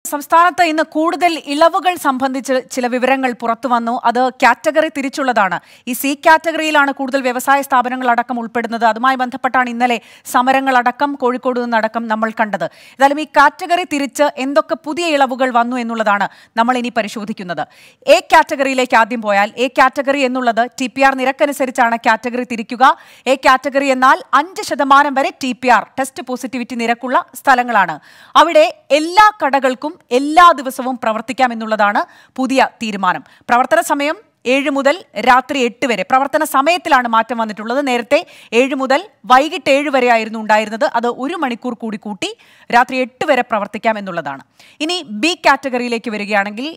സംസ്ഥാനത്ത് ഇന്ന് കൂടുതൽ ഇളവുകൾ സംബന്ധിച്ച് ചില വിവരങ്ങൾ പുറത്തു വന്നു അത് കാറ്റഗറി തിരിച്ചുള്ളതാണ് ഈ സി കാറ്റഗറിയിലാണ് കൂടുതൽ വ്യവസായ സ്ഥാപനങ്ങൾ അടക്കം ഉൾപ്പെടുന്നത് അതുമായി ബന്ധപ്പെട്ടാണ് ഇന്നലെ സമരങ്ങളടക്കം കോഴിക്കോട് നിന്നടക്കം നമ്മൾ കണ്ടത് ഏതായാലും ഈ കാറ്റഗറി തിരിച്ച് എന്തൊക്കെ പുതിയ ഇളവുകൾ വന്നു എന്നുള്ളതാണ് നമ്മൾ ഇനി പരിശോധിക്കുന്നത് എ കാറ്റഗറിയിലേക്ക് ആദ്യം പോയാൽ എ കാറ്റഗറി എന്നുള്ളത് ടി പി ആർ നിരക്കനുസരിച്ചാണ് കാറ്റഗറി തിരിക്കുക എ കാറ്റഗറി എന്നാൽ അഞ്ച് ശതമാനം വരെ T P R test positivity നിരക്കുള്ള സ്ഥലങ്ങളാണ് അവിടെ എല്ലാ കടകൾക്കും എല്ലാ ദിവസവും പ്രവർത്തിക്കാം എന്നുള്ളതാണ് പുതിയ തീരുമാനം പ്രവർത്തന സമയം ഏഴ് മുതൽ രാത്രി എട്ട് വരെ പ്രവർത്തന സമയത്തിലാണ് മാറ്റം വന്നിട്ടുള്ളത് നേരത്തെ ഏഴ് മുതൽ വൈകിട്ട് ഏഴ് വരെ ആയിരുന്നു ഉണ്ടായിരുന്നത് അത് ഒരു മണിക്കൂർ കൂടി കൂട്ടി രാത്രി എട്ട് വരെ പ്രവർത്തിക്കാം എന്നുള്ളതാണ് ഇനി ബി കാറ്റഗറിയിലേക്ക് വരികയാണെങ്കിൽ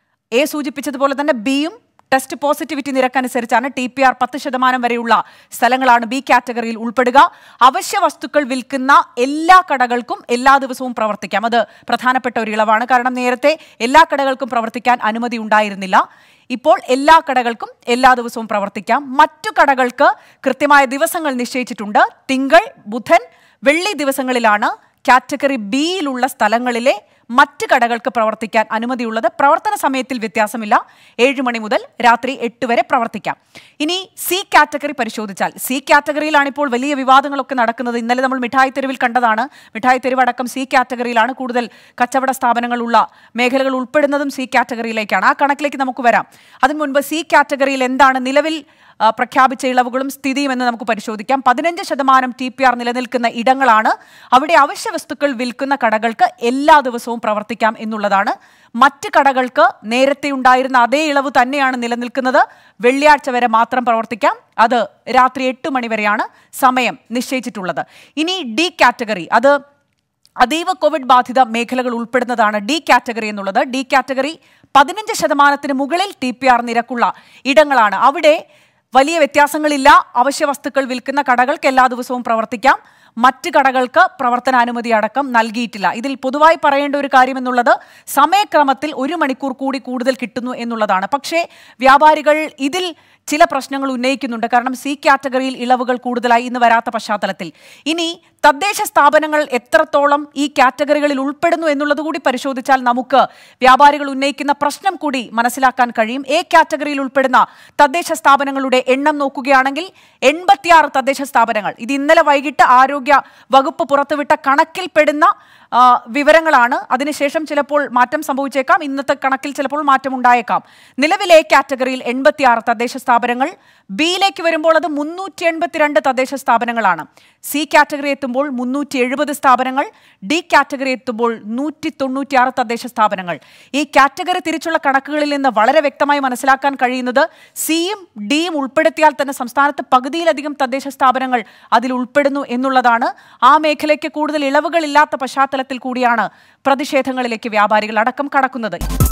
എ സൂചിപ്പിച്ചതുപോലെ തന്നെ ബിയും ടെസ്റ്റ് പോസിറ്റിവിറ്റി നിരക്കനുസരിച്ചാണ് ടി പി ആർ പത്ത് ശതമാനം വരെയുള്ള സ്ഥലങ്ങളാണ് ബി കാറ്റഗറിയിൽ ഉൾപ്പെടുക അവശ്യ വസ്തുക്കൾ വിൽക്കുന്ന എല്ലാ കടകൾക്കും എല്ലാ ദിവസവും പ്രവർത്തിക്കാം അത് പ്രധാനപ്പെട്ട ഒരു ഇളവാണ് കാരണം നേരത്തെ എല്ലാ കടകൾക്കും പ്രവർത്തിക്കാൻ അനുമതി ഉണ്ടായിരുന്നില്ല ഇപ്പോൾ എല്ലാ കടകൾക്കും എല്ലാ ദിവസവും പ്രവർത്തിക്കാം മറ്റു കടകൾക്ക് കൃത്യമായ ദിവസങ്ങൾ നിശ്ചയിച്ചിട്ടുണ്ട് തിങ്കൾ ബുധൻ വെള്ളി ദിവസങ്ങളിലാണ് കാറ്റഗറി ബിയിലുള്ള സ്ഥലങ്ങളിലെ മറ്റ് കടകൾക്ക് പ്രവർത്തിക്കാൻ അനുമതിയുള്ളത് പ്രവർത്തന സമയത്തിൽ വ്യത്യാസമില്ല ഏഴ് മണി മുതൽ രാത്രി എട്ട് വരെ പ്രവർത്തിക്കാം ഇനി സി കാറ്റഗറി പരിശോധിച്ചാൽ സി കാറ്റഗറിയിലാണ് ഇപ്പോൾ വലിയ വിവാദങ്ങളൊക്കെ നടക്കുന്നത് ഇന്നലെ നമ്മൾ മിഠായി തെരുവിൽ കണ്ടതാണ് മിഠായി തെരുവ് അടക്കം സി കാറ്റഗറിയിലാണ് കൂടുതൽ കച്ചവട സ്ഥാപനങ്ങളുള്ള മേഖലകൾ ഉൾപ്പെടുന്നതും സി കാറ്റഗറിയിലേക്കാണ് ആ കണക്കിലേക്ക് നമുക്ക് വരാം അതിനു മുൻപ് സി കാറ്റഗറിയിൽ എന്താണ് നിലവിൽ ആ, പ്രഖ്യാപിച്ച ഇളവുകളും സ്ഥിതിയും എന്ന് നമുക്ക് പരിശോധിക്കാം പതിനഞ്ച് ശതമാനം ടി പി ആർ നിലനിൽക്കുന്ന ഇടങ്ങളാണ് അവിടെ അവശ്യ വസ്തുക്കൾ വിൽക്കുന്ന കടകൾക്ക് എല്ലാ ദിവസവും പ്രവർത്തിക്കാം എന്നുള്ളതാണ് മറ്റ് കടകൾക്ക് നേരത്തെ ഉണ്ടായിരുന്ന അതേ ഇളവ് തന്നെയാണ് നിലനിൽക്കുന്നത് വെള്ളിയാഴ്ച വരെ മാത്രം പ്രവർത്തിക്കാം അത് രാത്രി എട്ട് മണി വരെയാണ് സമയം നിശ്ചയിച്ചിട്ടുള്ളത് ഇനി ഡി കാറ്റഗറി അത് അതീവ കോവിഡ് ബാധിത മേഖലകൾ ഉൾപ്പെടുന്നതാണ് ഡി കാറ്റഗറി എന്നുള്ളത് ഡി കാറ്റഗറി പതിനഞ്ച് ശതമാനത്തിന് മുകളിൽ ടി പി ആർ നിരക്കുള്ള ഇടങ്ങളാണ് അവിടെ വലിയ വ്യത്യാസങ്ങളില്ല അവശ്യ വസ്തുക്കൾ വിൽക്കുന്ന കടകൾക്ക് എല്ലാ ദിവസവും പ്രവർത്തിക്കാം മറ്റ് കടകൾക്ക് പ്രവർത്തനാനുമതി അടക്കം നൽകിയിട്ടില്ല ഇതിൽ പൊതുവായി പറയേണ്ട ഒരു കാര്യം എന്നുള്ളത് സമയക്രമത്തിൽ ഒരു മണിക്കൂർ കൂടി കൂടുതൽ കിട്ടുന്നു എന്നുള്ളതാണ് പക്ഷേ വ്യാപാരികൾ ഇതിൽ ചില പ്രശ്നങ്ങൾ ഉന്നയിക്കുന്നുണ്ട് കാരണം സി കാറ്റഗറിയിൽ ഇളവുകൾ കൂടുതലായി ഇന്ന് വരാത്ത പശ്ചാത്തലത്തിൽ ഇനി തദ്ദേശ സ്ഥാപനങ്ങൾ എത്രത്തോളം ഈ കാറ്റഗറികളിൽ ഉൾപ്പെടുന്നു എന്നുള്ളത് കൂടി പരിശോധിച്ചാൽ നമുക്ക് വ്യാപാരികൾ ഉന്നയിക്കുന്ന പ്രശ്നം കൂടി മനസ്സിലാക്കാൻ കഴിയും എ കാറ്റഗറിയിൽ ഉൾപ്പെടുന്ന തദ്ദേശ സ്ഥാപനങ്ങളുടെ എണ്ണം നോക്കുകയാണെങ്കിൽ എൺപത്തിയാറ് തദ്ദേശ സ്ഥാപനങ്ങൾ ഇത് ഇന്നലെ വൈകിട്ട് ആരോഗ്യ വകുപ്പ് പുറത്തുവിട്ട കണക്കിൽപ്പെടുന്ന ആ, വിവരങ്ങളാണ് അതിനുശേഷം ചിലപ്പോൾ മാറ്റം സംഭവിച്ചേക്കാം ഇന്നത്തെ കണക്കിൽ ചിലപ്പോൾ മാറ്റം ഉണ്ടായേക്കാം നിലവിലെ കാറ്റഗറിയിൽ എൺപത്തിയാറ് തദ്ദേശ സ്ഥാപനങ്ങൾ ബിയിലേക്ക് വരുമ്പോൾ അത് മുന്നൂറ്റി എൺപത്തിരണ്ട് തദ്ദേശ സ്ഥാപനങ്ങളാണ് സി കാറ്റഗറി എത്തുമ്പോൾ മുന്നൂറ്റി എഴുപത് സ്ഥാപനങ്ങൾ ഡി കാറ്റഗറി എത്തുമ്പോൾ നൂറ്റി തൊണ്ണൂറ്റിയാറ് തദ്ദേശ സ്ഥാപനങ്ങൾ ഈ കാറ്റഗറി തിരിച്ചുള്ള കണക്കുകളിൽ നിന്ന് വളരെ വ്യക്തമായി മനസ്സിലാക്കാൻ കഴിയുന്നത് സിയും ഡിയും ഉൾപ്പെടുത്തിയാൽ തന്നെ സംസ്ഥാനത്ത് പകുതിയിലധികം തദ്ദേശ സ്ഥാപനങ്ങൾ അതിൽ ഉൾപ്പെടുന്നു എന്നുള്ളതാണ് ആ മേഖലയ്ക്ക് കൂടുതൽ ഇളവുകളില്ലാത്ത പശ്ചാത്തലത്തിൽ കൂടിയാണ് പ്രതിഷേധങ്ങളിലേക്ക് വ്യാപാരികൾ അടക്കം കടക്കുന്നത്